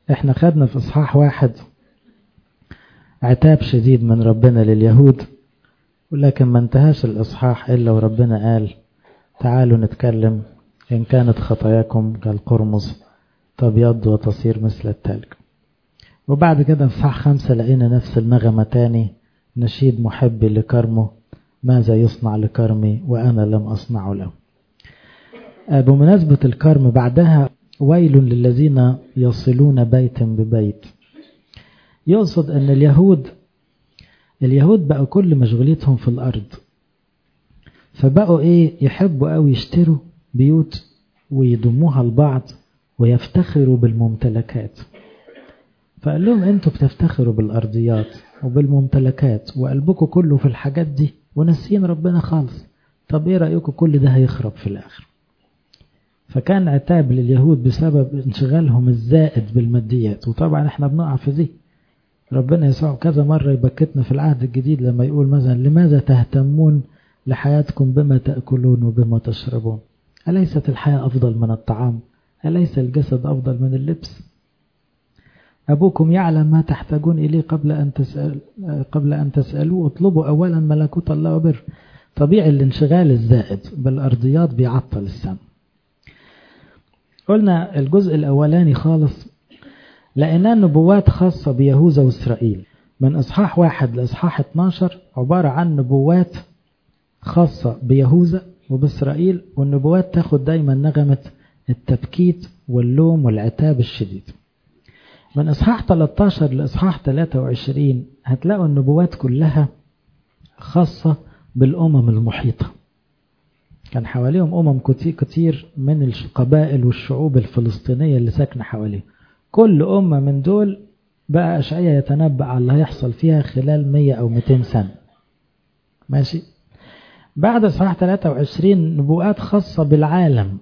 احنا خدنا في اصحاح واحد عتاب شديد من ربنا لليهود ولكن ما انتهاش الاصحاح الا وربنا قال تعالوا نتكلم ان كانت خطاياكم كالقرمز تبيض وتصير مثل التلج وبعد كده في صح خمسة لقينا نفس النغمة تاني نشيد محبي لكرمه ماذا يصنع لكرمي وأنا لم أصنع له بمناسبة الكرم بعدها ويل للذين يصلون بيت ببيت يقصد أن اليهود اليهود بقوا كل مشغوليتهم في الأرض فبقوا إيه يحبوا أو يشتروا بيوت ويضموها لبعض ويفتخروا بالممتلكات فقال لهم انتوا بتفتخروا بالارضيات وبالممتلكات وقلبكم كله في الحاجات دي وناسيين ربنا خالص طب ايه رايكم كل ده هيخرب في الاخر فكان عتاب لليهود بسبب انشغالهم الزائد بالماديات وطبعا احنا بنقع في دي ربنا يسوع كذا مرة يبكتنا في العهد الجديد لما يقول مثلا لماذا تهتمون لحياتكم بما تأكلون وبما تشربون أليست الحياة أفضل من الطعام أليس الجسد أفضل من اللبس أبوكم يعلم ما تحتاجون إليه قبل أن تسأل قبل أن تسألوه اطلبوا أولا ملكوت الله وبر طبيعي الانشغال الزائد بالأرضيات بيعطل السماء قلنا الجزء الأولاني خالص لقينا نبوات خاصة بيهوذا وإسرائيل من إصحاح واحد لإصحاح 12 عبارة عن نبوات خاصة بيهوذا وبإسرائيل والنبوات تاخد دايما نغمة التبكيت واللوم والعتاب الشديد من إصحاح 13 لإصحاح 23 هتلاقوا النبوات كلها خاصة بالأمم المحيطة كان حواليهم أمم كتير من القبائل والشعوب الفلسطينية اللي ساكنة حواليهم كل أمة من دول بقى أشعية يتنبأ على اللي هيحصل فيها خلال 100 أو 200 سنة ماشي بعد إصحاح 23 نبوءات خاصة بالعالم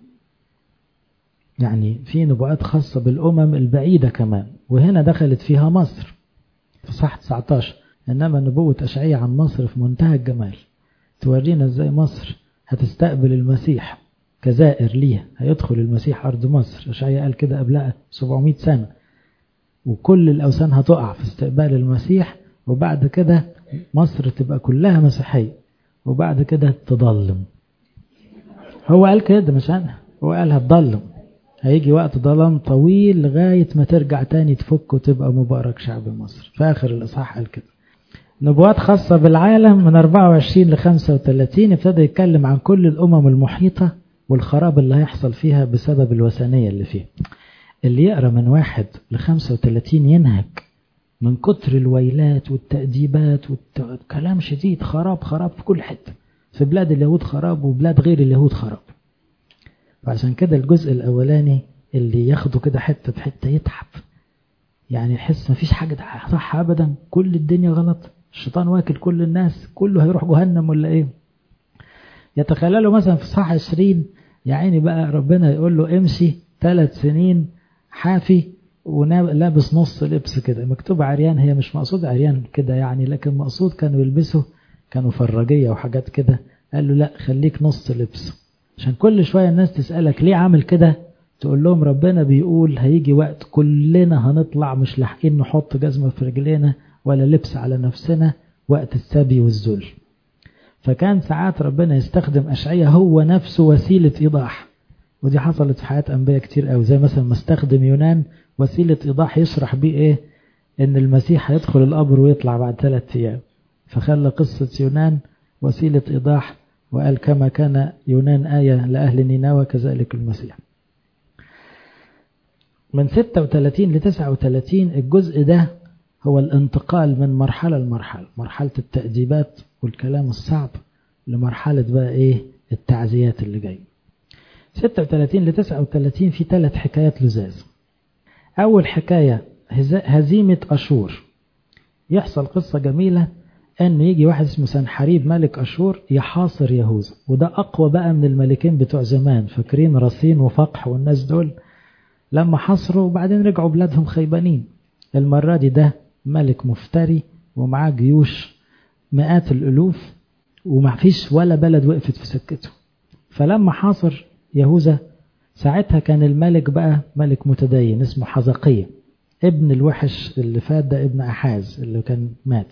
يعني في نبوءات خاصة بالأمم البعيدة كمان وهنا دخلت فيها مصر في صح 19 إنما نبوة أشعية عن مصر في منتهى الجمال تورينا إزاي مصر هتستقبل المسيح كزائر ليها هيدخل المسيح أرض مصر أشعية قال كده قبلها 700 سنة وكل الأوثان هتقع في استقبال المسيح وبعد كده مصر تبقى كلها مسيحية وبعد كده تضلم هو قال كده مش أنا هو قال هتضلم هيجي وقت ظلام طويل لغاية ما ترجع تاني تفك وتبقى مبارك شعب مصر في آخر الإصحاح قال كده نبوات خاصة بالعالم من 24 ل 35 ابتدى يتكلم عن كل الأمم المحيطة والخراب اللي هيحصل فيها بسبب الوثنية اللي فيها اللي يقرأ من واحد ل 35 ينهك من كتر الويلات والتأديبات والكلام شديد خراب خراب في كل حتة في بلاد اليهود خراب وبلاد غير اليهود خراب فعشان كده الجزء الأولاني اللي ياخده كده حتة بحتة يتعب يعني يحس مفيش حاجة صح أبدا كل الدنيا غلط الشيطان واكل كل الناس كله هيروح جهنم ولا ايه يتخيلوا مثلا في صح 20 يا عيني بقى ربنا يقول له امشي ثلاث سنين حافي ولابس نص لبس كده مكتوب عريان هي مش مقصود عريان كده يعني لكن مقصود كانوا يلبسوا كانوا فراجية وحاجات كده قال له لا خليك نص لبس عشان كل شوية الناس تسألك ليه عامل كده تقول لهم ربنا بيقول هيجي وقت كلنا هنطلع مش لاحقين نحط جزمة في رجلينا ولا لبس على نفسنا وقت السبي والذل فكان ساعات ربنا يستخدم أشعية هو نفسه وسيلة إيضاح ودي حصلت في حياة أنبياء كتير قوي زي مثلا ما استخدم يونان وسيلة إيضاح يشرح بيه إيه إن المسيح هيدخل القبر ويطلع بعد ثلاثة أيام فخلى قصة يونان وسيلة إيضاح وقال كما كان يونان آية لأهل نينوى كذلك المسيح من 36 ل 39 الجزء ده هو الانتقال من مرحلة لمرحلة مرحلة التأديبات والكلام الصعب لمرحلة بقى إيه التعزيات اللي جاية 36 ل 39 في ثلاث حكايات لزاز أول حكاية هزيمة أشور يحصل قصة جميلة أن يجي واحد اسمه سنحريب ملك أشور يحاصر يهوذا وده أقوى بقى من الملكين بتوع زمان فاكرين رصين وفقح والناس دول لما حصروا وبعدين رجعوا بلادهم خيبانين المرة دي ده ملك مفتري ومعاه جيوش مئات الألوف وما فيش ولا بلد وقفت في سكته فلما حاصر يهوذا ساعتها كان الملك بقى ملك متدين اسمه حزقية ابن الوحش اللي فات ده ابن أحاز اللي كان مات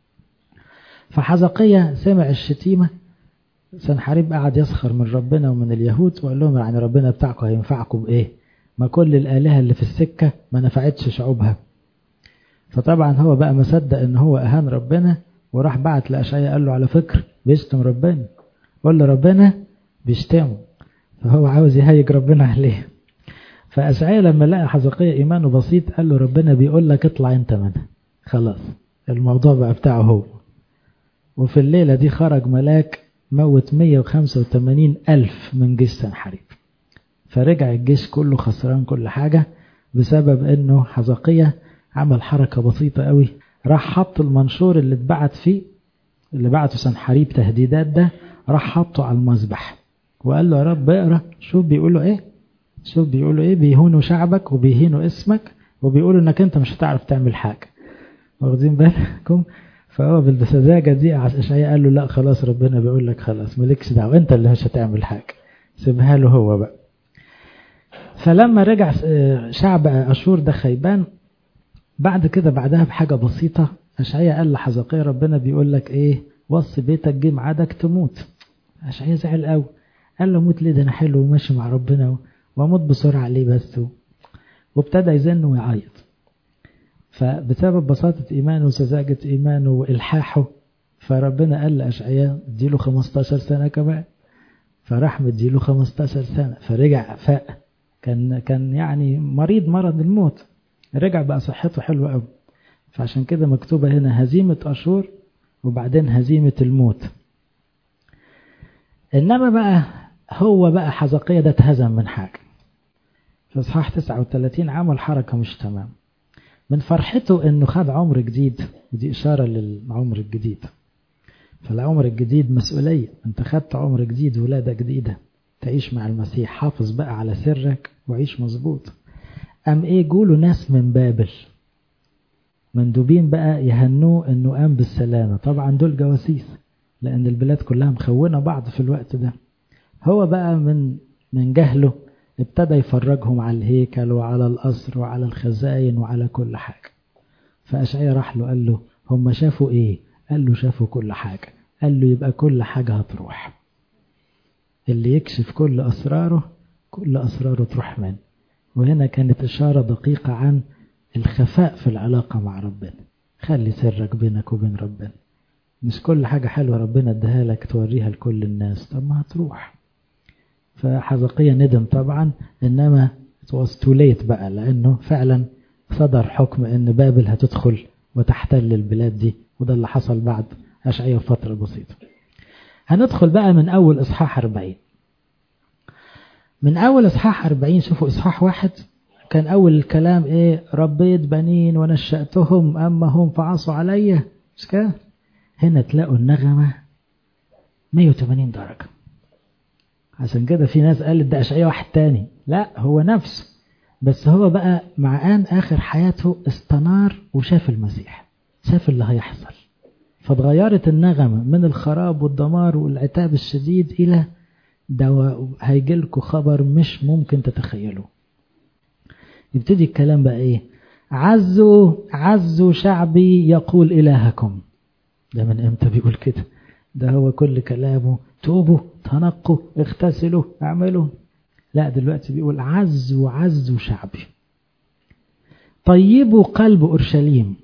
فحزقية سمع الشتيمة سنحريب قعد يسخر من ربنا ومن اليهود وقال لهم يعني ربنا بتاعكم هينفعكم بإيه ما كل الآلهة اللي في السكة ما نفعتش شعوبها فطبعا هو بقى مصدق ان هو أهان ربنا وراح بعت لأشعياء قال له على فكر بيشتم ربنا قول له ربنا بيشتمه فهو عاوز يهيج ربنا عليه فأشعياء لما لقى حزقية إيمانه بسيط قال له ربنا بيقول لك اطلع انت منها خلاص الموضوع بقى بتاعه هو وفي الليلة دي خرج ملاك موت 185 ألف من جيش سنحريب فرجع الجيش كله خسران كل حاجة بسبب انه حزقية عمل حركة بسيطة قوي راح حط المنشور اللي اتبعت فيه اللي بعته سنحريب تهديدات ده راح حطه على المذبح وقال له يا رب اقرا شوف بيقولوا ايه شوف بيقولوا ايه بيهونوا شعبك وبيهينوا اسمك وبيقولوا انك انت مش هتعرف تعمل حاجة واخدين بالكم فهو بالسذاجة دي اشعياء قال له لا خلاص ربنا بيقول لك خلاص مالكش دعوة انت اللي مش هتعمل حاجة سيبها له هو بقى فلما رجع شعب أشور ده خيبان بعد كده بعدها بحاجة بسيطة أشعياء قال لحزقية ربنا بيقول لك إيه وصي بيتك جه ميعادك تموت أشعياء زعل قوي قال له موت ليه ده أنا حلو وماشي مع ربنا وأموت بسرعة ليه بس وابتدى يزن ويعيط فبسبب بساطة إيمانه وسذاجة إيمانه وإلحاحه فربنا قال لأشعياء اديله 15 سنة كمان فراح مديله 15 سنة فرجع فاق كان كان يعني مريض مرض الموت رجع بقى صحته حلوة قوي فعشان كده مكتوبة هنا هزيمة أشور وبعدين هزيمة الموت إنما بقى هو بقى حزقية ده اتهزم من حاجة في إصحاح 39 عمل حركة مش تمام من فرحته إنه خد عمر جديد ودي إشارة للعمر الجديد فالعمر الجديد مسؤولية أنت خدت عمر جديد ولادة جديدة تعيش مع المسيح حافظ بقى على سرك وعيش مظبوط أم إيه جوله ناس من بابل مندوبين بقى يهنوه إنه قام بالسلامة طبعا دول جواسيس لأن البلاد كلها مخونة بعض في الوقت ده هو بقى من من جهله ابتدى يفرجهم على الهيكل وعلى القصر وعلى الخزاين وعلى كل حاجة فأشعيا راح له قال له هم شافوا إيه قال له شافوا كل حاجة قال له يبقى كل حاجة هتروح اللي يكشف كل أسراره كل أسراره تروح منه وهنا كانت إشارة دقيقة عن الخفاء في العلاقة مع ربنا خلي سرك بينك وبين ربنا مش كل حاجة حلوة ربنا اداها لك توريها لكل الناس طب ما هتروح فحزقية ندم طبعا إنما it was too late بقى لأنه فعلا صدر حكم إن بابل هتدخل وتحتل البلاد دي وده اللي حصل بعد أشعية فترة بسيطة هندخل بقى من أول إصحاح 40 من أول إصحاح 40 شوفوا إصحاح واحد كان أول الكلام إيه ربيت بنين ونشأتهم أما هم فعصوا علي مش كده هنا تلاقوا النغمة 180 درجة عشان كده في ناس قالت ده أشعية واحد تاني لا هو نفسه بس هو بقى مع آن آخر حياته استنار وشاف المسيح شاف اللي هيحصل فاتغيرت النغمة من الخراب والدمار والعتاب الشديد إلى ده هيجيلكوا خبر مش ممكن تتخيلوه يبتدي الكلام بقى إيه عزوا عزوا شعبي يقول إلهكم ده من إمتى بيقول كده ده هو كل كلامه توبوا تنقوا اغتسلوا اعملوا لا دلوقتي بيقول عزوا عزوا شعبي طيبوا قلب أورشليم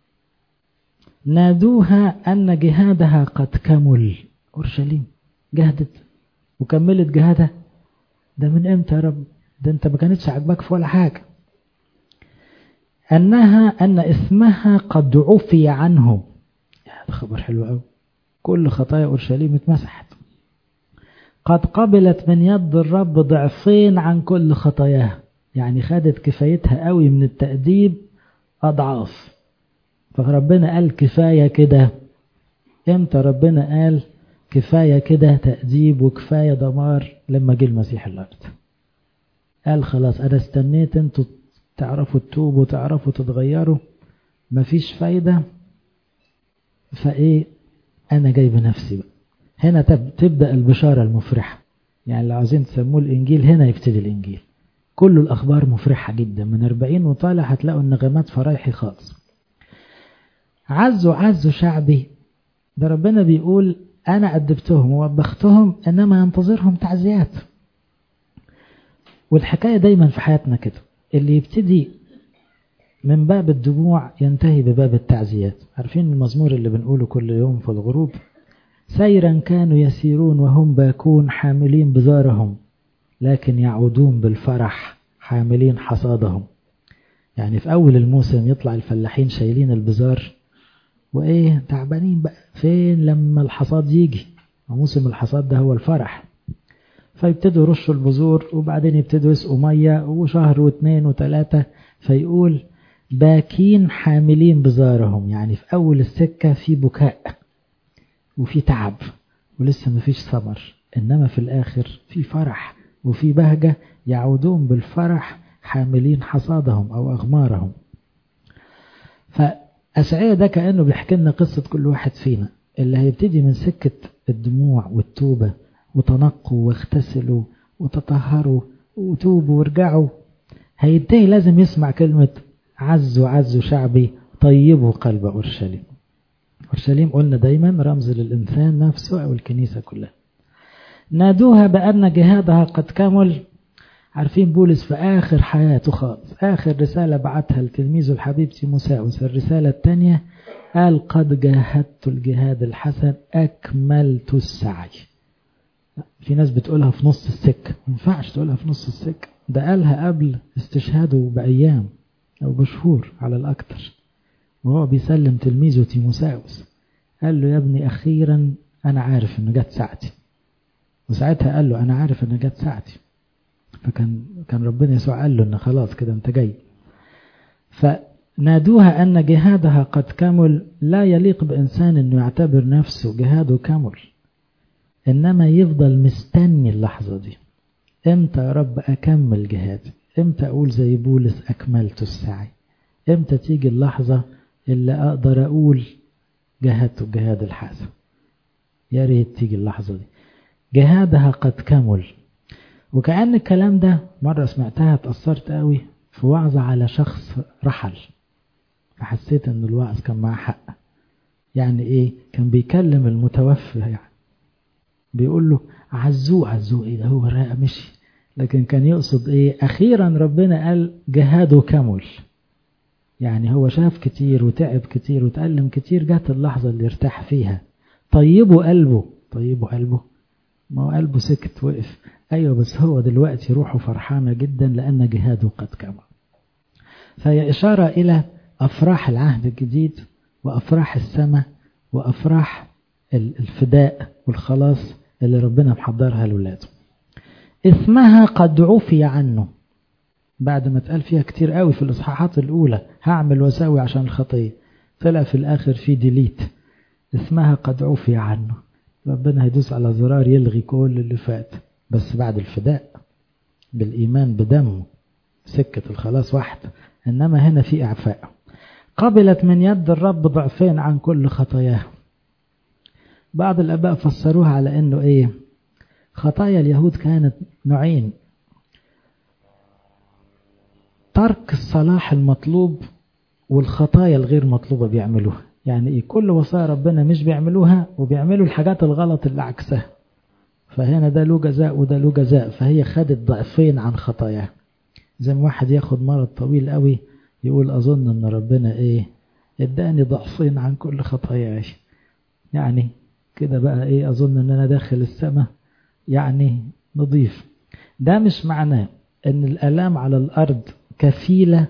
نادوها أن جهادها قد كمل أورشليم جهدت وكملت جهادها ده من امتى يا رب ده انت ما كانتش عاجباك في ولا حاجة أنها أن اسمها قد عفي عنه ده خبر حلو قوي كل خطايا أورشليم اتمسحت قد قبلت من يد الرب ضعفين عن كل خطاياها يعني خدت كفايتها قوي من التأديب أضعاف فربنا قال كفاية كده امتى ربنا قال كفاية كده تأديب وكفاية دمار لما جه المسيح الأرض قال خلاص أنا استنيت انتوا تعرفوا تتوبوا تعرفوا تتغيروا مفيش فايدة فايه أنا جاي بنفسي بقى هنا تبدأ البشارة المفرحة يعني لو عايزين تسموه الإنجيل هنا يبتدي الإنجيل كل الأخبار مفرحة جدا من 40 وطالع هتلاقوا النغمات فرايحي خالص عزوا عزوا شعبي ده ربنا بيقول أنا أدبتهم ووبختهم إنما ينتظرهم تعزيات والحكاية دايما في حياتنا كده اللي يبتدي من باب الدموع ينتهي بباب التعزيات عارفين المزمور اللي بنقوله كل يوم في الغروب سيرا كانوا يسيرون وهم باكون حاملين بزارهم لكن يعودون بالفرح حاملين حصادهم يعني في أول الموسم يطلع الفلاحين شايلين البزار وإيه تعبانين بقى فين لما الحصاد يجي موسم الحصاد ده هو الفرح فيبتدوا يرشوا البذور وبعدين يبتدوا يسقوا مية وشهر واثنين وثلاثة فيقول باكين حاملين بزارهم يعني في أول السكة في بكاء وفي تعب ولسه مفيش ثمر إنما في الآخر في فرح وفي بهجة يعودون بالفرح حاملين حصادهم أو أغمارهم فأشعية ده كأنه بيحكي لنا قصة كل واحد فينا اللي هيبتدي من سكة الدموع والتوبة وتنقوا واغتسلوا وتطهروا وتوبوا وارجعوا هينتهي لازم يسمع كلمة عزوا عزوا شعبي طيبوا قلب أورشليم أورشليم قلنا دايما رمز للإنسان نفسه أو الكنيسة كلها نادوها بأن جهادها قد كمل عارفين بولس في آخر حياته خالص آخر رسالة بعتها لتلميذه الحبيب تيموساوس الرسالة الثانية قال قد جاهدت الجهاد الحسن أكملت السعي في ناس بتقولها في نص السكة ما ينفعش تقولها في نص السكة ده قالها قبل استشهاده بأيام أو بشهور على الأكثر وهو بيسلم تلميذه تيموساوس قال له يا ابني أخيرا أنا عارف إن جت ساعتي وساعتها قال له أنا عارف إن جت ساعتي فكان كان ربنا يسوع قال له إن خلاص كده أنت جاي فنادوها أن جهادها قد كمل لا يليق بإنسان إنه يعتبر نفسه جهاده كمل إنما يفضل مستني اللحظة دي إمتى يا رب أكمل جهادي إمتى أقول زي بولس أكملت السعي إمتى تيجي اللحظة اللي أقدر أقول جهدت الجهاد الحسن يا ريت تيجي اللحظة دي جهادها قد كمل وكأن الكلام ده مرة سمعتها اتأثرت قوي في وعظة على شخص رحل فحسيت ان الوعظ كان معاه حق يعني ايه كان بيكلم المتوفى يعني بيقول له عزوه عزوه ايه ده هو راق مشي لكن كان يقصد ايه اخيرا ربنا قال جهاده كمل يعني هو شاف كتير وتعب كتير وتألم كتير جت اللحظة اللي ارتاح فيها طيبوا قلبه طيبوا قلبه ما هو قلبه سكت وقف أيوة بس هو دلوقتي روحه فرحانة جدا لأن جهاده قد كمل فهي إشارة إلى أفراح العهد الجديد وأفراح السماء وأفراح الفداء والخلاص اللي ربنا محضرها لولاده اسمها قد عفي عنه بعد ما اتقال فيها كتير قوي في الإصحاحات الأولى هعمل واسوي عشان الخطية طلع في الآخر في ديليت اسمها قد عفي عنه ربنا هيدوس على زرار يلغي كل اللي فات بس بعد الفداء بالإيمان بدمه سكة الخلاص واحدة إنما هنا في إعفاء قبلت من يد الرب ضعفين عن كل خطاياه بعض الآباء فسروها على إنه إيه خطايا اليهود كانت نوعين ترك الصلاح المطلوب والخطايا الغير مطلوبة بيعملوها يعني إيه كل وصايا ربنا مش بيعملوها وبيعملوا الحاجات الغلط اللي عكسها فهنا ده له جزاء وده له جزاء فهي خدت ضعفين عن خطاياها زي ما واحد ياخد مرض طويل قوي يقول أظن أن ربنا إيه اداني ضعفين عن كل خطاياي يعني كده بقى إيه أظن أن أنا داخل السماء يعني نضيف ده مش معناه أن الألام على الأرض كفيلة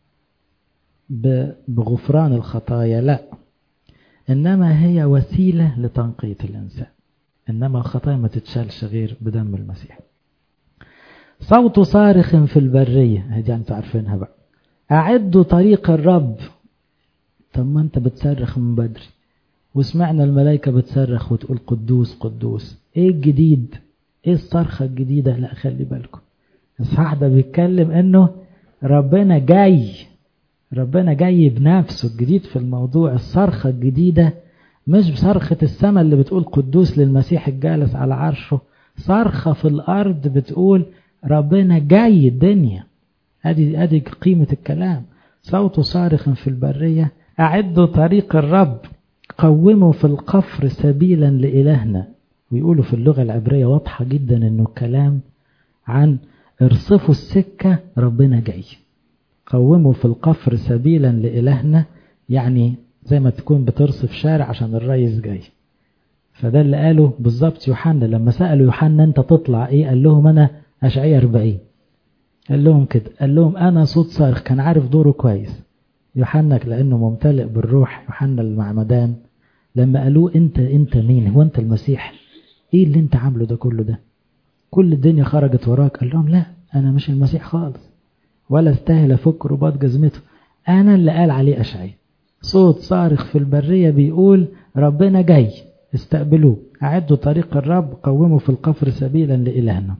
بغفران الخطايا لا إنما هي وسيلة لتنقية الإنسان إنما الخطايا ما تتشالش غير بدم المسيح صوت صارخ في البرية هدي أنتوا عارفينها بقى أعدوا طريق الرب طب ما أنت بتصرخ من بدري وسمعنا الملائكة بتصرخ وتقول قدوس قدوس إيه الجديد إيه الصرخة الجديدة لا خلي بالكم الصح ده بيتكلم إنه ربنا جاي ربنا جاي بنفسه الجديد في الموضوع الصرخة الجديدة مش بصرخة السماء اللي بتقول قدوس للمسيح الجالس على عرشه صرخة في الأرض بتقول ربنا جاي الدنيا ادي ادي قيمة الكلام صوت صارخ في البرية أعدوا طريق الرب قوموا في القفر سبيلا لإلهنا ويقولوا في اللغة العبرية واضحة جدا انه الكلام عن ارصفوا السكة ربنا جاي قوموا في القفر سبيلا لإلهنا يعني زي ما تكون بترصف شارع عشان الريس جاي فده اللي قاله بالظبط يوحنا لما سألوا يوحنا انت تطلع ايه قال لهم انا اشعية 40 قال لهم كده قال لهم انا صوت صارخ كان عارف دوره كويس يوحنا لانه ممتلئ بالروح يوحنا المعمدان لما قالوه انت انت مين هو انت المسيح ايه اللي انت عامله ده كله ده كل الدنيا خرجت وراك قال لهم لا انا مش المسيح خالص ولا استاهل افك رباط جزمته انا اللي قال عليه اشعياء صوت صارخ في البريه بيقول ربنا جاي استقبلوه اعدوا طريق الرب قوموا في القفر سبيلا لالهنا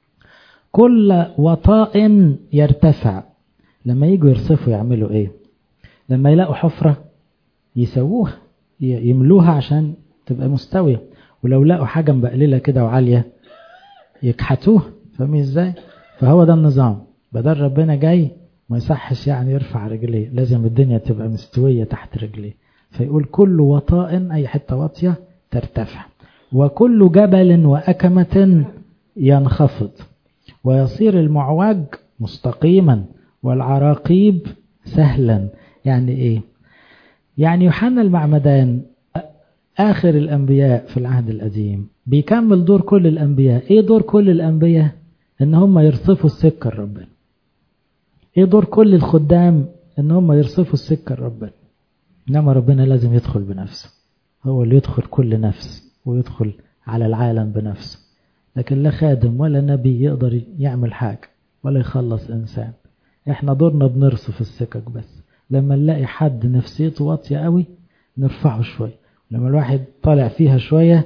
كل وطاء يرتفع لما يجوا يرصفوا يعملوا ايه لما يلاقوا حفرة يسووها يملوها عشان تبقى مستوية ولو لقوا حاجة مبقللة كده وعالية يكحتوها فاهمين ازاي فهو ده النظام بدل ربنا جاي ما يصحش يعني يرفع رجليه لازم الدنيا تبقى مستوية تحت رجليه فيقول كل وطاء أي حتة واطية ترتفع وكل جبل وأكمة ينخفض ويصير المعوج مستقيما والعراقيب سهلا يعني ايه يعني يوحنا المعمدان آخر الأنبياء في العهد القديم بيكمل دور كل الأنبياء إيه دور كل الأنبياء إن هم يرصفوا السكة لربنا إيه دور كل الخدام إن هم يرصفوا السكة لربنا إنما ربنا لازم يدخل بنفسه هو اللي يدخل كل نفس ويدخل على العالم بنفسه لكن لا خادم ولا نبي يقدر يعمل حاجة ولا يخلص إنسان إحنا دورنا بنرصف السكك بس لما نلاقي حد نفسيته واطية قوي نرفعه شوية لما الواحد طالع فيها شوية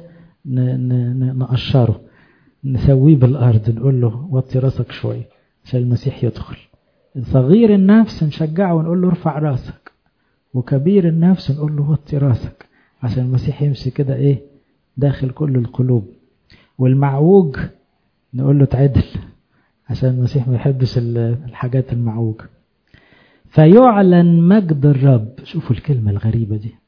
نقشره نسويه بالأرض نقول له وطي راسك شوية عشان المسيح يدخل صغير النفس نشجعه ونقول له ارفع راسك وكبير النفس نقول له وطي راسك عشان المسيح يمشي كده ايه داخل كل القلوب والمعوج نقول له تعدل عشان المسيح ما يحبش الحاجات المعوجة فيعلن مجد الرب شوفوا الكلمة الغريبة دي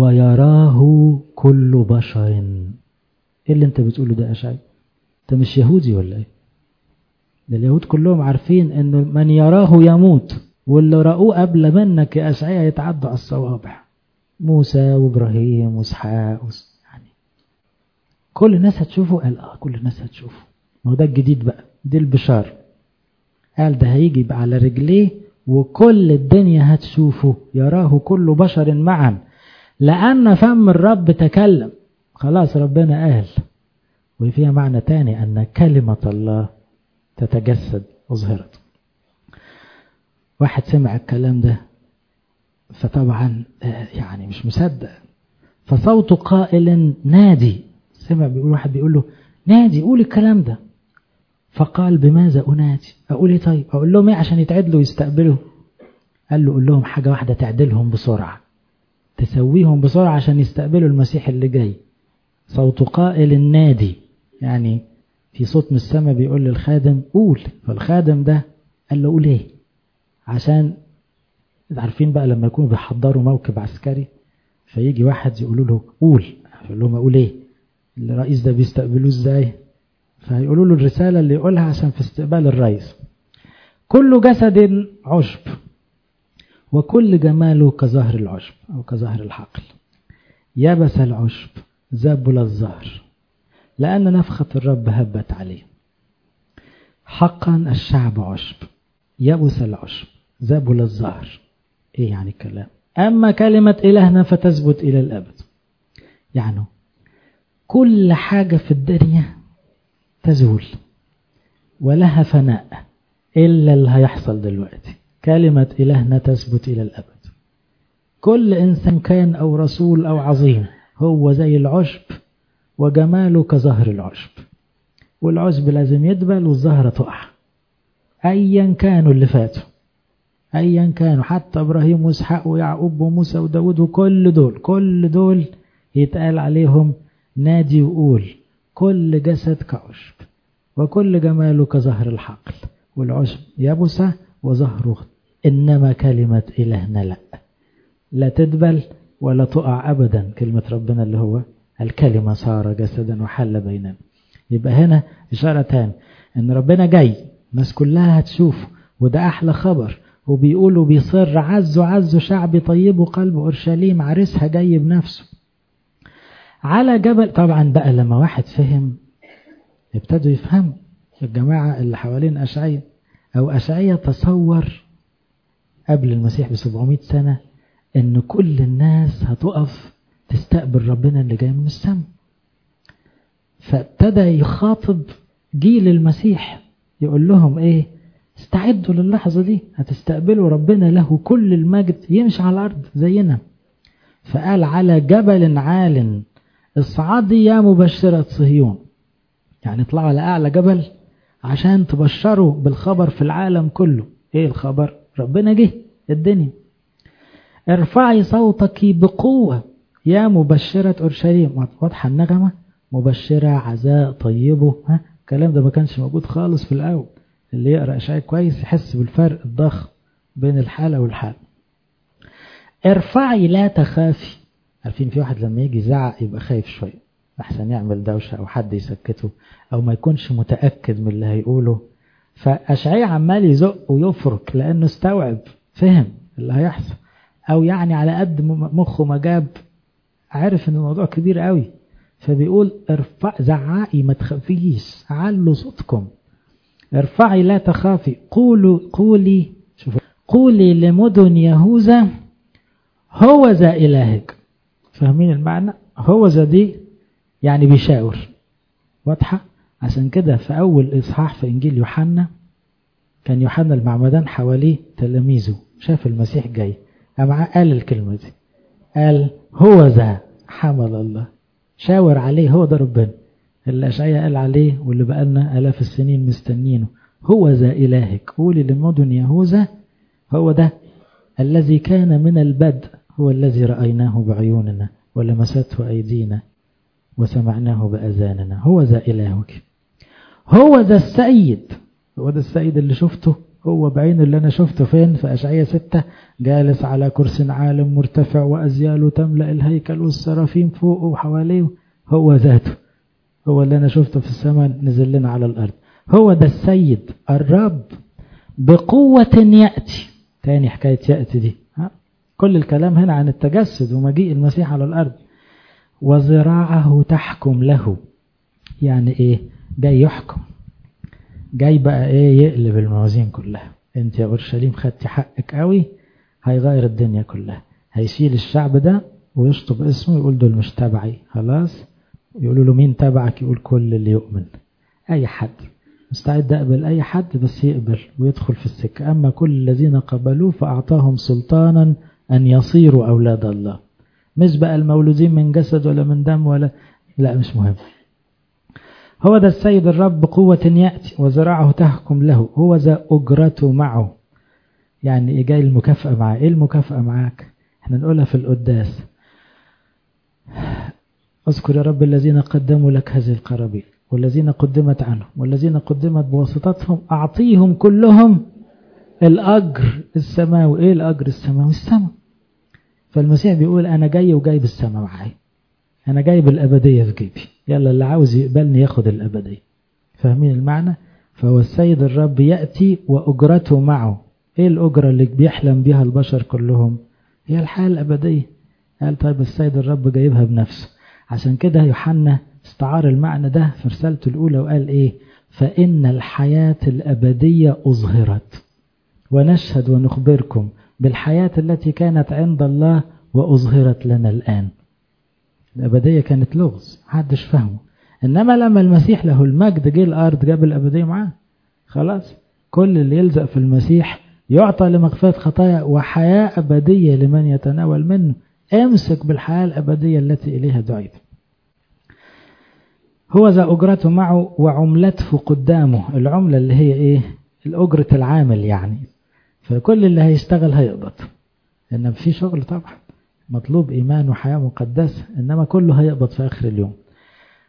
ويراه كل بشر ايه اللي انت بتقوله ده اشعي انت مش يهودي ولا ايه ده اليهود كلهم عارفين ان من يراه يموت واللي رأوه قبل منك يا اشعياء يتعدوا على الصوابع موسى وابراهيم واسحاق يعني كل الناس هتشوفه قال اه كل الناس هتشوفه ما هو ده الجديد بقى دي البشار قال ده هيجي بقى على رجليه وكل الدنيا هتشوفه يراه كل بشر معا لأن فم الرب تكلم خلاص ربنا قال وفيها معنى تاني أن كلمة الله تتجسد أظهرت واحد سمع الكلام ده فطبعا يعني مش مصدق فصوت قائل نادي سمع بيقول واحد بيقول له نادي قول الكلام ده فقال بماذا أنادي أقول إيه طيب أقول لهم إيه عشان يتعدلوا ويستقبلوا قال له قول لهم حاجة واحدة تعدلهم بسرعة تسويهم بسرعة عشان يستقبلوا المسيح اللي جاي صوت قائل النادي يعني في صوت من السماء بيقول للخادم قول فالخادم ده قال له قول ايه عشان عارفين بقى لما يكونوا بيحضروا موكب عسكري فيجي واحد يقولوا له قول يقول لهم اقول ايه الرئيس ده بيستقبلوه ازاي فهيقولوا له الرسالة اللي يقولها عشان في استقبال الرئيس كل جسد عشب وكل جماله كظهر العشب أو كظهر الحقل يبس العشب زبل الزهر لأن نفخة الرب هبت عليه حقا الشعب عشب يبس العشب زبل الزهر ايه يعني الكلام أما كلمة إلهنا فتثبت إلى الأبد يعني كل حاجة في الدنيا تزول ولها فناء إلا اللي هيحصل دلوقتي كلمة إلهنا تثبت إلى الأبد كل إنسان كان أو رسول أو عظيم هو زي العشب وجماله كظهر العشب والعشب لازم يدبل والزهرة تقع أيا كانوا اللي فاتوا أيا كانوا حتى إبراهيم وإسحاق ويعقوب وموسى وداود وكل دول كل دول يتقال عليهم نادي وقول كل جسد كعشب وكل جماله كظهر الحقل والعشب يبس وظهره إنما كلمة إلهنا لا لا تدبل ولا تقع أبدا كلمة ربنا اللي هو الكلمة صار جسدا وحل بيننا يبقى هنا إشارة تاني إن ربنا جاي الناس كلها هتشوفه وده أحلى خبر وبيقولوا بيصر عزوا عزوا شعبي طيبوا قلب أورشليم عريسها جاي بنفسه على جبل طبعا بقى لما واحد فهم ابتدوا يفهموا الجماعة اللي حوالين أشعية أو أشعية تصور قبل المسيح ب 700 سنة إن كل الناس هتقف تستقبل ربنا اللي جاي من السماء فابتدى يخاطب جيل المسيح يقول لهم ايه استعدوا للحظة دي هتستقبلوا ربنا له كل المجد يمشي على الأرض زينا فقال على جبل عال اصعدي يا مبشرة صهيون يعني اطلعوا على أعلى جبل عشان تبشروا بالخبر في العالم كله ايه الخبر ربنا جه الدنيا ارفعي صوتك بقوة يا مبشرة أورشليم واضحة النغمة مبشرة عزاء طيبه ها الكلام ده ما كانش موجود خالص في الأول اللي يقرأ أشعياء كويس يحس بالفرق الضخم بين الحالة والحالة ارفعي لا تخافي عارفين في واحد لما يجي يزعق يبقى خايف شوية أحسن يعمل دوشة أو حد يسكته أو ما يكونش متأكد من اللي هيقوله فأشعياء عمال يزق ويفرك لأنه استوعب فهم اللي هيحصل أو يعني على قد مخه ما جاب عارف ان الموضوع كبير قوي فبيقول ارفع زعائي ما تخافيش علوا صوتكم ارفعي لا تخافي قولوا قولي شوفوا قولي لمدن يهوذا هو ذا إلهك فاهمين المعنى هو ذا دي يعني بيشاور واضحة عشان كده في أول إصحاح في إنجيل يوحنا كان يوحنا المعمدان حواليه تلاميذه شاف المسيح جاي قال الكلمة دي قال هو ذا حمل الله شاور عليه هو ده ربنا اللي أشعيا قال عليه واللي بقالنا آلاف السنين مستنينه هو ذا إلهك قولي لمدن يهوذا هو ده الذي كان من البدء هو الذي رأيناه بعيوننا ولمسته أيدينا وسمعناه بأذاننا هو ذا إلهك هو ذا السيد هو ده السيد اللي شفته هو بعينه اللي أنا شفته فين في أشعية ستة جالس على كرسي عالم مرتفع وأزياله تملأ الهيكل والسرافيم فوقه وحواليه هو ذاته هو اللي أنا شفته في السماء نزل لنا على الأرض هو ده السيد الرب بقوة يأتي تاني حكاية يأتي دي ها؟ كل الكلام هنا عن التجسد ومجيء المسيح على الأرض وذراعه تحكم له يعني إيه جاي يحكم جاي بقى إيه يقلب الموازين كلها انت يا أورشليم خدتي حقك قوي هيغير الدنيا كلها هيشيل الشعب ده ويشطب اسمه يقول دول مش تبعي خلاص يقولوا له مين تبعك يقول كل اللي يؤمن أي حد مستعد أقبل أي حد بس يقبل ويدخل في السكة أما كل الذين قبلوه فأعطاهم سلطانا أن يصيروا أولاد الله مش بقى المولودين من جسد ولا من دم ولا لا مش مهم هو ده السيد الرب بقوة يأتي وزراعه تحكم له هو ذا أجرته معه يعني إيه جاي المكافأة معاه إيه المكافأة معاك احنا نقولها في القداس اذكر يا رب الذين قدموا لك هذه القرابين والذين قدمت عنهم والذين قدمت بواسطتهم أعطيهم كلهم الأجر السماوي إيه الأجر السماوي السماء فالمسيح بيقول أنا جاي وجايب السماء معايا أنا جايب الأبدية في جيبي يلا اللي عاوز يقبلني ياخد الأبدية فاهمين المعنى فهو السيد الرب يأتي وأجرته معه إيه الأجرة اللي بيحلم بها البشر كلهم هي الحياة الأبدية قال طيب السيد الرب جايبها بنفسه عشان كده يوحنا استعار المعنى ده في رسالته الأولى وقال إيه فإن الحياة الأبدية أظهرت ونشهد ونخبركم بالحياة التي كانت عند الله وأظهرت لنا الآن الأبدية كانت لغز محدش فهمه إنما لما المسيح له المجد جه الأرض جاب الأبدية معاه خلاص كل اللي يلزق في المسيح يعطى لمغفرة خطايا وحياة أبدية لمن يتناول منه امسك بالحياة الأبدية التي إليها دعيت هو ذا أجرته معه وعملته قدامه العملة اللي هي إيه الأجرة العامل يعني فكل اللي هيشتغل هيقبض إنما في شغل طبعا مطلوب إيمان وحياة مقدسة إنما كله هيقبض في آخر اليوم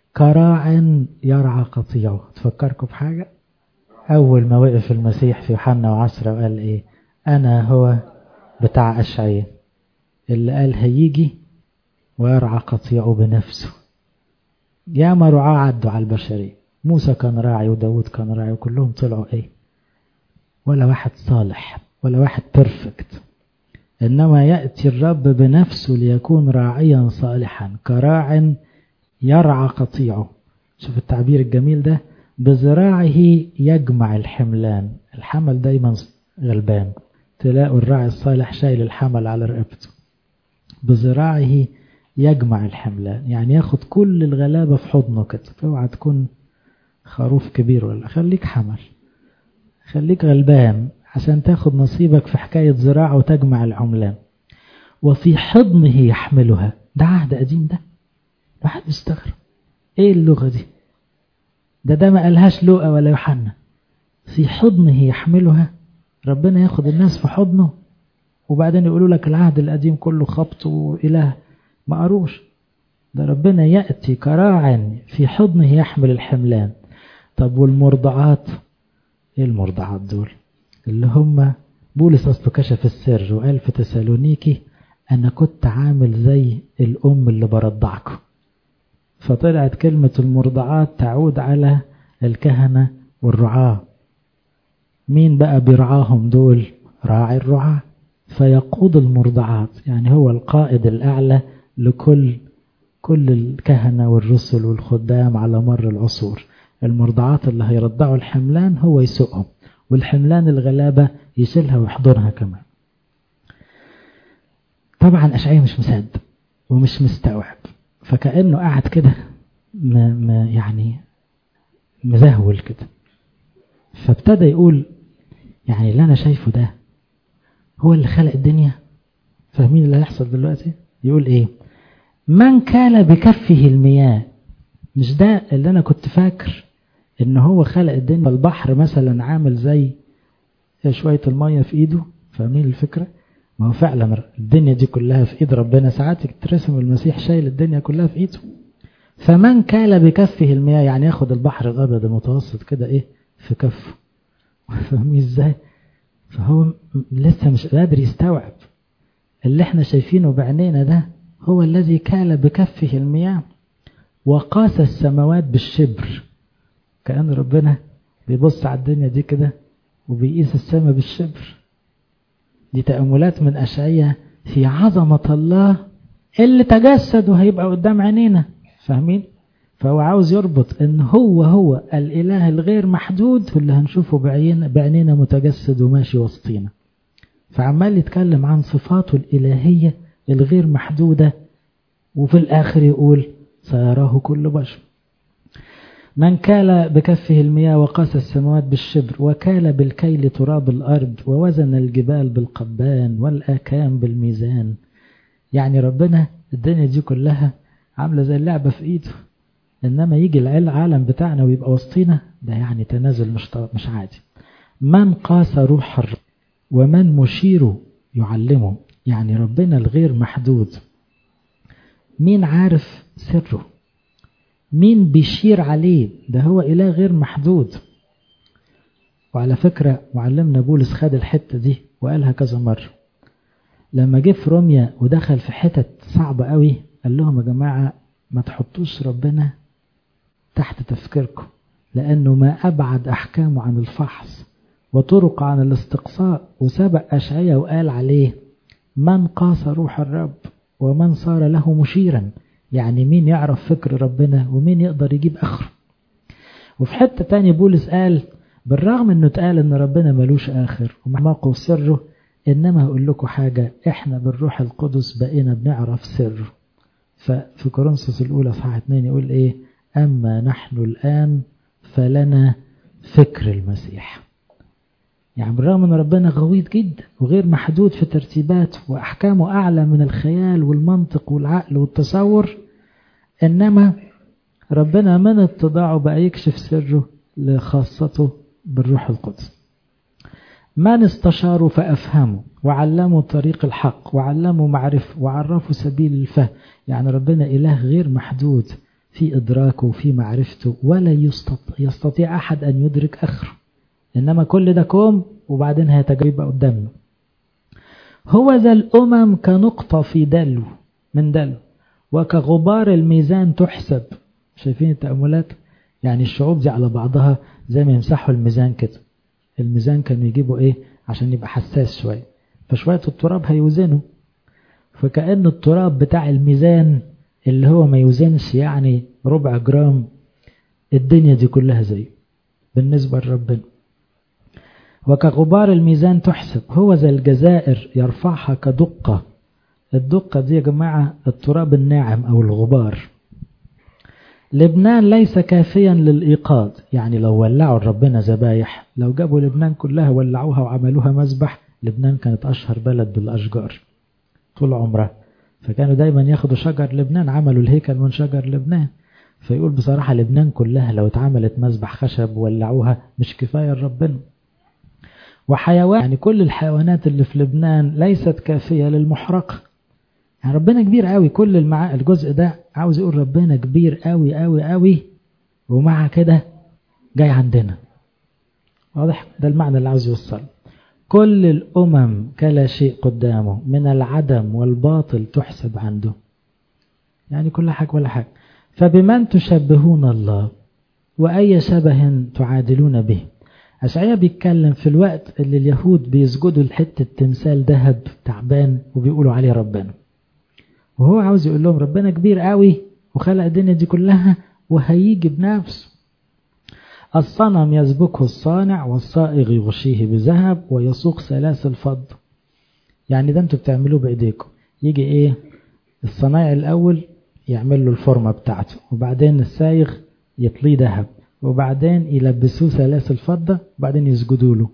كراع يرعى قطيعه تفكركم بحاجة أول ما وقف المسيح في يوحنا وعشرة وقال إيه أنا هو بتاع أشعية اللي قال هيجي ويرعى قطيعه بنفسه ياما رعاة عدوا على البشرية موسى كان راعي وداود كان راعي وكلهم طلعوا ايه ولا واحد صالح ولا واحد بيرفكت إنما يأتي الرب بنفسه ليكون راعيا صالحا كراع يرعى قطيعه شوف التعبير الجميل ده بذراعه يجمع الحملان الحمل دايما غلبان تلاقوا الراعي الصالح شايل الحمل على رقبته بذراعه يجمع الحملان يعني ياخد كل الغلابة في حضنه كده اوعى تكون خروف كبير ولا خليك حمل خليك غلبان عشان تاخد نصيبك في حكاية زراعة وتجمع العملان وفي حضنه يحملها ده عهد قديم ده واحد يستغرب ايه اللغة دي ده ده ما قالهاش لوقا ولا يوحنا في حضنه يحملها ربنا ياخد الناس في حضنه وبعدين يقولوا لك العهد القديم كله خبط وإله ما قروش ده ربنا يأتي كراع في حضنه يحمل الحملان طب والمرضعات ايه المرضعات دول اللي هم بولس اصله كشف السر وقال في تسالونيكي انا كنت عامل زي الام اللي برضعكم فطلعت كلمة المرضعات تعود على الكهنة والرعاة مين بقى بيرعاهم دول راعي الرعاة فيقود المرضعات يعني هو القائد الأعلى لكل كل الكهنة والرسل والخدام على مر العصور المرضعات اللي هيرضعوا الحملان هو يسوقهم والحملان الغلابة يشيلها ويحضرها كمان طبعا أشعية مش مصدق ومش مستوعب فكأنه قاعد كده يعني مزهول كده فابتدى يقول يعني اللي أنا شايفه ده هو اللي خلق الدنيا فاهمين اللي هيحصل دلوقتي يقول ايه من كال بكفه المياه مش ده اللي انا كنت فاكر ان هو خلق الدنيا البحر مثلا عامل زي شوية المية في ايده فاهمين الفكرة ما هو فعلا الدنيا دي كلها في ايد ربنا ساعات ترسم المسيح شايل الدنيا كلها في ايده فمن كال بكفه المياه يعني ياخد البحر الابيض المتوسط كده ايه في كفه فاهمين ازاي فهو لسه مش قادر يستوعب اللي احنا شايفينه بعينينا ده هو الذي كال بكفه المياه وقاس السماوات بالشبر كأن ربنا بيبص على الدنيا دي كده وبيقيس السماء بالشبر دي تأملات من أشعية في عظمة الله اللي تجسد وهيبقى قدام عينينا فاهمين فهو عاوز يربط ان هو هو الاله الغير محدود اللي هنشوفه بعين بعينينا متجسد وماشي وسطينا فعمال يتكلم عن صفاته الالهيه الغير محدوده وفي الاخر يقول سيراه كل بشر من كال بكفه المياه وقاس السماوات بالشبر وكال بالكيل تراب الارض ووزن الجبال بالقبان والاكام بالميزان يعني ربنا الدنيا دي كلها عامله زي اللعبه في ايده إنما يجي العالم بتاعنا ويبقى وسطينا ده يعني تنازل مش مش عادي من قاس روح الرب ومن مشيره يعلمه يعني ربنا الغير محدود مين عارف سره مين بيشير عليه ده هو إله غير محدود وعلى فكرة معلمنا بولس خد الحتة دي وقالها كذا مرة لما جه في روميا ودخل في حتت صعبة قوي قال لهم يا جماعة ما تحطوش ربنا تحت تفكيركم لأنه ما أبعد أحكامه عن الفحص وطرق عن الاستقصاء وسبق أشعية وقال عليه من قاس روح الرب ومن صار له مشيرا يعني مين يعرف فكر ربنا ومين يقدر يجيب آخره وفي حتة تاني بولس قال بالرغم انه اتقال ان ربنا ملوش آخر ومعمقه سره انما هقول لكم حاجة احنا بالروح القدس بقينا بنعرف سره ففي كورنثوس الأولى صحاح 2 يقول إيه أما نحن الآن فلنا فكر المسيح يعني بالرغم أن ربنا غويط جدا وغير محدود في ترتيباته وأحكامه أعلى من الخيال والمنطق والعقل والتصور إنما ربنا من اتضاعه بقى يكشف سره لخاصته بالروح القدس من استشاروا فأفهموا وعلموا طريق الحق وعلموا معرفة وعرفوا سبيل الفهم يعني ربنا إله غير محدود في إدراكه في معرفته ولا يستطيع أحد أن يدرك آخره إنما كل ده كوم وبعدين هيتجرب قدامنا هو ذا الأمم كنقطة في دلو من دلو وكغبار الميزان تحسب شايفين التأملات يعني الشعوب دي على بعضها زي ما يمسحوا الميزان كده الميزان كانوا يجيبوا ايه عشان يبقى حساس شوية فشوية التراب هيوزنه فكأن التراب بتاع الميزان اللي هو ما يوزنش يعني ربع جرام الدنيا دي كلها زيه بالنسبة لربنا وكغبار الميزان تحسب هو زي الجزائر يرفعها كدقة الدقة دي يا جماعة التراب الناعم أو الغبار لبنان ليس كافيا للإيقاظ يعني لو ولعوا ربنا ذبايح لو جابوا لبنان كلها ولعوها وعملوها مذبح لبنان كانت أشهر بلد بالأشجار طول عمرها فكانوا دايما ياخدوا شجر لبنان عملوا الهيكل من شجر لبنان فيقول بصراحة لبنان كلها لو اتعملت مذبح خشب ولعوها مش كفاية لربنا وحيوان يعني كل الحيوانات اللي في لبنان ليست كافية للمحرقة يعني ربنا كبير قوي كل المع... الجزء ده عاوز يقول ربنا كبير قوي قوي قوي ومع كده جاي عندنا واضح ده المعنى اللي عاوز يوصل كل الأمم كلا شيء قدامه من العدم والباطل تحسب عنده يعني كل حاجة ولا حاجة فبمن تشبهون الله وأي شبه تعادلون به أشعيا بيتكلم في الوقت اللي اليهود بيسجدوا لحتة تمثال ذهب تعبان وبيقولوا عليه ربنا وهو عاوز يقول لهم ربنا كبير قوي وخلق الدنيا دي كلها وهيجي بنفسه الصنم يسبكه الصانع والصائغ يغشيه بذهب ويسوق سلاسل فضة يعني ده انتوا بتعملوه بايديكم يجي ايه الصنايع الاول يعمل له الفورمة بتاعته وبعدين السايغ يطليه ذهب وبعدين يلبسوه سلاسل فضة وبعدين يسجدوا له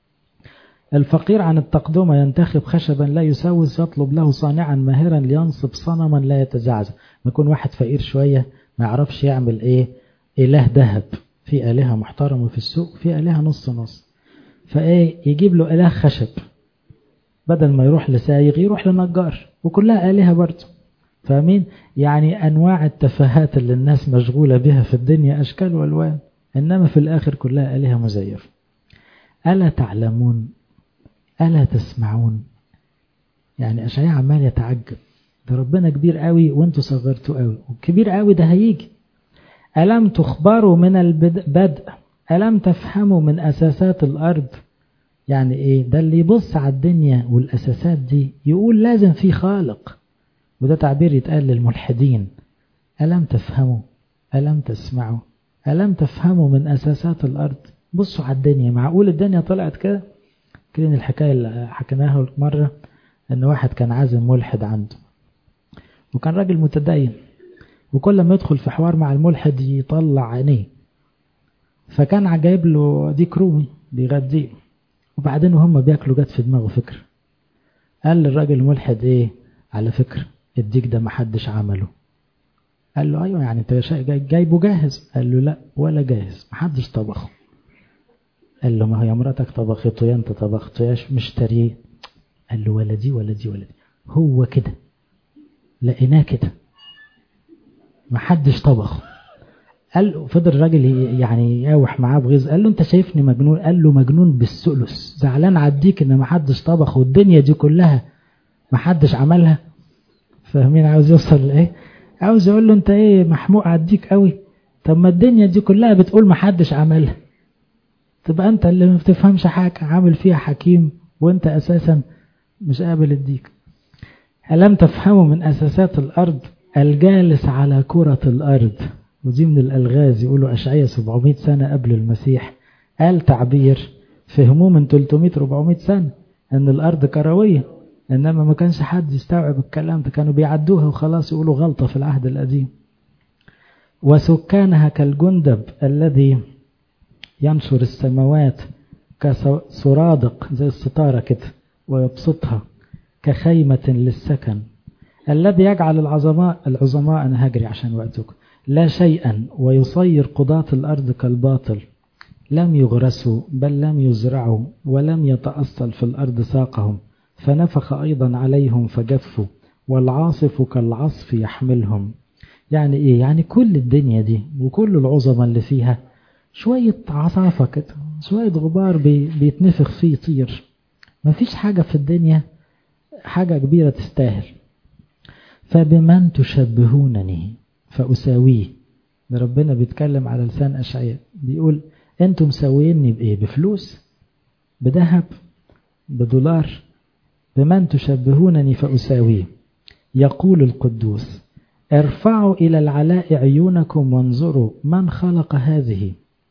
الفقير عن التقدمة ينتخب خشبا لا يسوس يطلب له صانعا ماهرا لينصب صنما لا يتزعزع ما يكون واحد فقير شوية ما يعرفش يعمل ايه اله ذهب في آلهة محترمة في السوق في آلهة نص نص فايه يجيب له إله خشب بدل ما يروح لسايغ يروح لنجار وكلها آلهة برضه فاهمين يعني أنواع التفاهات اللي الناس مشغولة بها في الدنيا أشكال والوان إنما في الآخر كلها آلهة مزيفة ألا تعلمون ألا تسمعون يعني أشعياء عمال يتعجب ده ربنا كبير قوي وانتوا صغرتوا قوي وكبير قوي ده هيجي ألم تخبروا من البدء ألم تفهموا من أساسات الأرض يعني إيه ده اللي يبص على الدنيا والأساسات دي يقول لازم في خالق وده تعبير يتقال للملحدين ألم تفهموا ألم تسمعوا ألم تفهموا من أساسات الأرض بصوا على الدنيا معقول الدنيا طلعت كده كلين الحكاية اللي حكيناها مرة أن واحد كان عازم ملحد عنده وكان راجل متدين وكل ما يدخل في حوار مع الملحد يطلع عينيه فكان جايب له ديك رومي بيغذيه وبعدين وهم بياكلوا جت في دماغه فكرة قال للراجل الملحد ايه على فكرة الديك ده محدش عمله قال له ايوه يعني انت جايبه جاهز قال له لا ولا جاهز محدش طبخه قال له ما هي مراتك طبخته يا انت طبخته يا مشتريه قال له ولا دي ولا دي ولا دي هو كده لقيناه كده محدش طبخه قال له فضل الراجل يعني ياوح معاه بغيظ قال له انت شايفني مجنون قال له مجنون بالثلث زعلان عديك ان محدش طبخ والدنيا دي كلها محدش عملها فاهمين عاوز يوصل لايه عاوز يقول له انت ايه محموق عديك قوي طب ما الدنيا دي كلها بتقول محدش عملها تبقى انت اللي ما بتفهمش حاجه عامل فيها حكيم وانت اساسا مش قابل الديك ألم تفهموا من أساسات الأرض الجالس على كرة الأرض ودي من الألغاز يقولوا أشعية 700 سنة قبل المسيح قال تعبير فهموه من 300-400 سنة أن الأرض كروية إنما ما كانش حد يستوعب الكلام ده كانوا بيعدوها وخلاص يقولوا غلطة في العهد القديم وسكانها كالجندب الذي ينشر السماوات كسرادق زي الستارة كده ويبسطها كخيمة للسكن الذي يجعل العظماء العظماء أنا هجري عشان وقتكم لا شيئا ويصير قضاة الأرض كالباطل لم يغرسوا بل لم يزرعوا ولم يتأصل في الأرض ساقهم فنفخ أيضا عليهم فجفوا والعاصف كالعصف يحملهم يعني ايه يعني كل الدنيا دي وكل العظمة اللي فيها شوية عصافة كده شوية غبار بي بيتنفخ فيه يطير مفيش حاجة في الدنيا حاجة كبيرة تستاهل فبمن تشبهونني فأساويه ده ربنا بيتكلم على لسان أشعياء بيقول انتم مساويني بإيه بفلوس بذهب بدولار بمن تشبهونني فأساويه يقول القدوس ارفعوا إلى العلاء عيونكم وانظروا من خلق هذه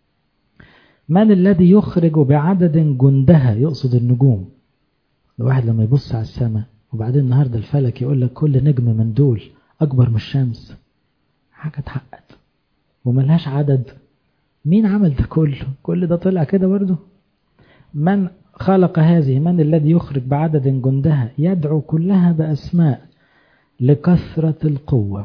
من الذي يخرج بعدد جندها يقصد النجوم الواحد لما يبص على السماء وبعدين النهاردة الفلك يقول لك كل نجم من دول أكبر من الشمس حاجة اتحققت وملهاش عدد مين عمل ده كله كل ده طلع كده برضه من خلق هذه من الذي يخرج بعدد جندها يدعو كلها بأسماء لكثرة القوة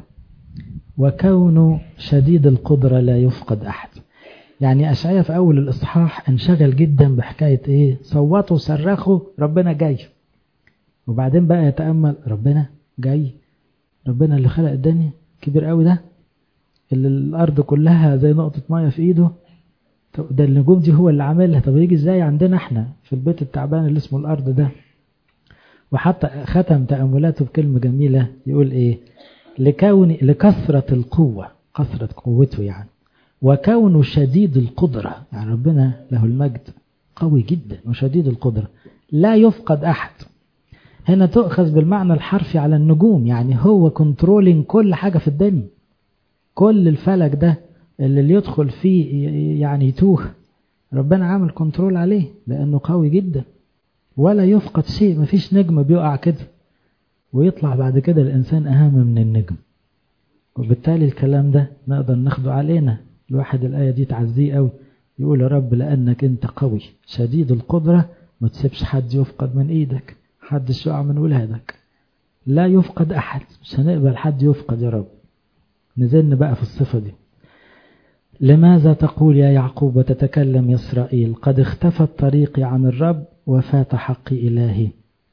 وكون شديد القدرة لا يفقد أحد يعني أشعية في أول الإصحاح انشغل جدا بحكاية إيه صوتوا صرخوا ربنا جاي وبعدين بقى يتأمل ربنا جاي ربنا اللي خلق الدنيا كبير قوي ده اللي الأرض كلها زي نقطة مية في إيده طب ده النجوم دي هو اللي عاملها طب يجي إزاي عندنا إحنا في البيت التعبان اللي اسمه الأرض ده وحتى ختم تأملاته بكلمة جميلة يقول إيه لكون لكثرة القوة كثرة قوته يعني وكونه شديد القدرة يعني ربنا له المجد قوي جدا وشديد القدرة لا يفقد أحد هنا تؤخذ بالمعنى الحرفي على النجوم يعني هو كنترولين كل حاجة في الدنيا كل الفلك ده اللي, اللي يدخل فيه يعني يتوه ربنا عامل كنترول عليه لأنه قوي جدا ولا يفقد شيء مفيش نجم بيقع كده ويطلع بعد كده الإنسان أهم من النجم وبالتالي الكلام ده نقدر ناخده علينا الواحد الآية دي تعزيه قوي يقول يا رب لأنك أنت قوي شديد القدرة ما تسيبش حد يفقد من إيدك حد يقع من ولادك لا يفقد أحد مش هنقبل حد يفقد يا رب نزلنا بقى في الصفة دي لماذا تقول يا يعقوب وتتكلم يا إسرائيل قد اختفت طريقي عن الرب وفات حقي إلهي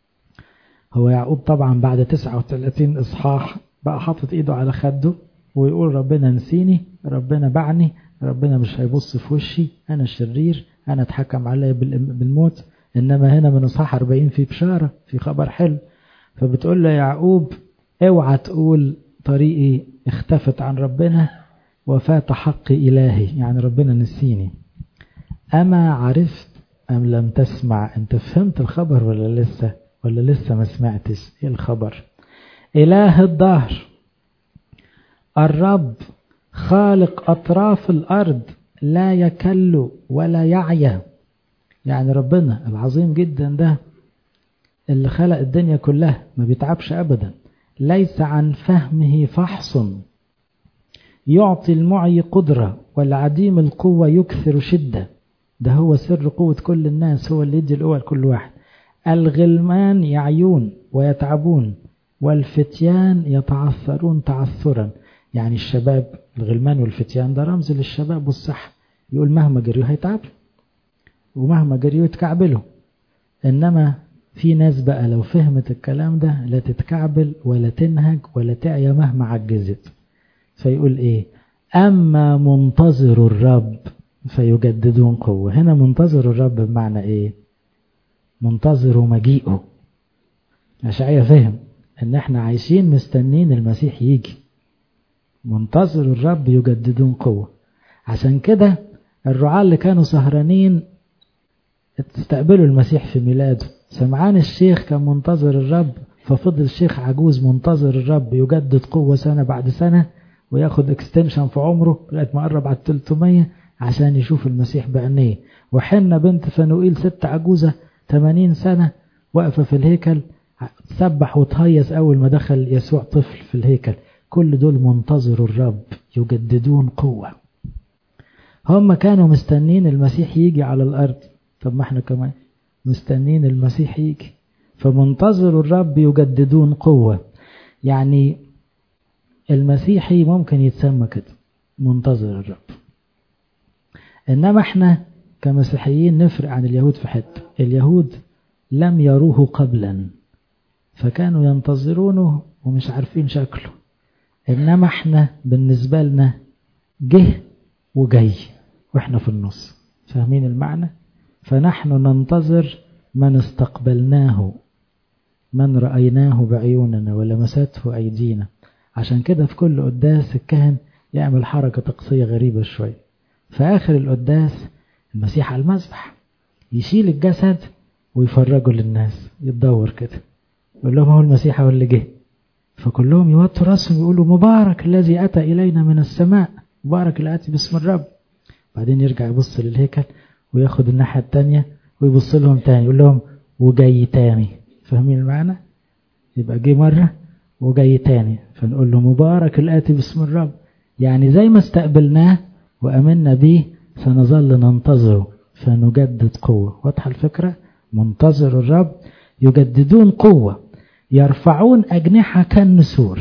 هو يعقوب طبعا بعد 39 إصحاح بقى حاطط إيده على خده ويقول ربنا نسيني ربنا باعني ربنا مش هيبص في وشي أنا شرير أنا اتحكم عليا بالموت إنما هنا من إصحاح 40 في بشارة في خبر حلو فبتقول له يعقوب اوعى تقول طريقي اختفت عن ربنا وفات حقي إلهي يعني ربنا نسيني أما عرفت أم لم تسمع أنت فهمت الخبر ولا لسه ولا لسه ما سمعتش إيه الخبر إله الدهر الرب خالق أطراف الأرض لا يكل ولا يعيا يعني ربنا العظيم جدا ده اللي خلق الدنيا كلها ما بيتعبش أبدا ليس عن فهمه فحص يعطي المعي قدرة والعديم القوة يكثر شدة ده هو سر قوة كل الناس هو اللي يدي القوة لكل واحد الغلمان يعيون ويتعبون والفتيان يتعثرون تعثرا يعني الشباب الغلمان والفتيان ده رمز للشباب والصحة يقول مهما جريوا هيتعبوا ومهما جريوا يتكعبلوا إنما في ناس بقى لو فهمت الكلام ده لا تتكعبل ولا تنهج ولا تعيا مهما عجزت فيقول ايه اما منتظر الرب فيجددون قوة هنا منتظر الرب بمعنى ايه منتظر مجيئه أشعية فهم ان احنا عايشين مستنين المسيح يجي منتظر الرب يجددون قوة عشان كده الرعاة اللي كانوا سهرانين استقبلوا المسيح في ميلاده سمعان الشيخ كان منتظر الرب ففضل الشيخ عجوز منتظر الرب يجدد قوة سنة بعد سنة وياخد اكستنشن في عمره لغاية ما قرب على 300 عشان يشوف المسيح بعينيه وحنا بنت فنوئيل ست عجوزة 80 سنة واقفة في الهيكل تسبح وتهيص أول ما دخل يسوع طفل في الهيكل كل دول منتظر الرب يجددون قوة هم كانوا مستنين المسيح يجي على الأرض طب ما احنا كمان مستنين المسيح يجي فمنتظر الرب يجددون قوة يعني المسيحي ممكن يتسمى كده منتظر الرب إنما احنا كمسيحيين نفرق عن اليهود في حتة اليهود لم يروه قبلا فكانوا ينتظرونه ومش عارفين شكله إنما احنا بالنسبة لنا جه وجاي واحنا في النص فاهمين المعنى فنحن ننتظر من استقبلناه من رأيناه بعيوننا ولمسته أيدينا عشان كده في كل قداس الكهن يعمل حركة طقسية غريبة شوية في آخر القداس المسيح على المذبح يشيل الجسد ويفرجه للناس يتدور كده يقول لهم هو المسيح هو اللي جه فكلهم يوتوا راسهم يقولوا مبارك الذي أتى إلينا من السماء مبارك الآتي باسم الرب بعدين يرجع يبص للهيكل وياخد الناحية التانية ويبص لهم تاني يقول لهم وجاي تاني فاهمين المعنى يبقى جه مرة وجاي تاني فنقول له مبارك الآتي باسم الرب يعني زي ما استقبلناه وأمنا به سنظل ننتظره فنجدد قوة واضحة الفكرة منتظر الرب يجددون قوة يرفعون أجنحة كالنسور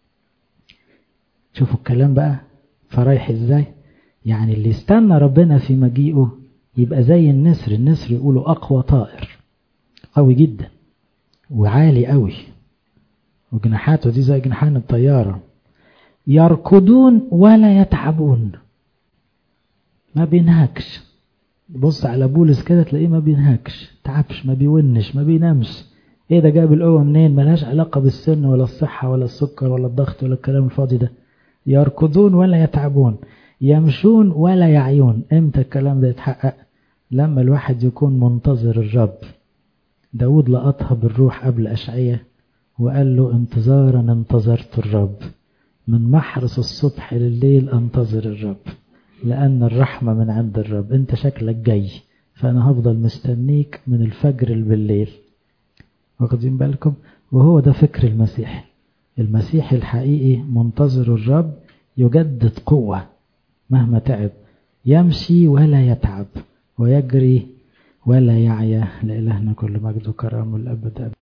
شوفوا الكلام بقى فرايح ازاي يعني اللي يستنى ربنا في مجيئه يبقى زي النسر النسر يقولوا أقوى طائر قوي جدا وعالي قوي وجناحاته دي زي جناحان الطيارة يركضون ولا يتعبون ما بينهكش بص على بولس كده تلاقيه ما بينهكش تعبش ما بيونش ما بينامش ايه ده جاب القوة منين ملهاش علاقة بالسن ولا الصحة ولا السكر ولا الضغط ولا الكلام الفاضي ده يركضون ولا يتعبون يمشون ولا يعيون امتى الكلام ده يتحقق لما الواحد يكون منتظر الرب داود لقطها بالروح قبل أشعية وقال له انتظارا انتظرت الرب من محرس الصبح لليل انتظر الرب لأن الرحمة من عند الرب انت شكلك جاي فأنا هفضل مستنيك من الفجر بالليل واخدين بالكم وهو ده فكر المسيح المسيح الحقيقي منتظر الرب يجدد قوة مهما تعب يمشي ولا يتعب ويجري ولا يعيا لإلهنا كل مجد وكرم الأبد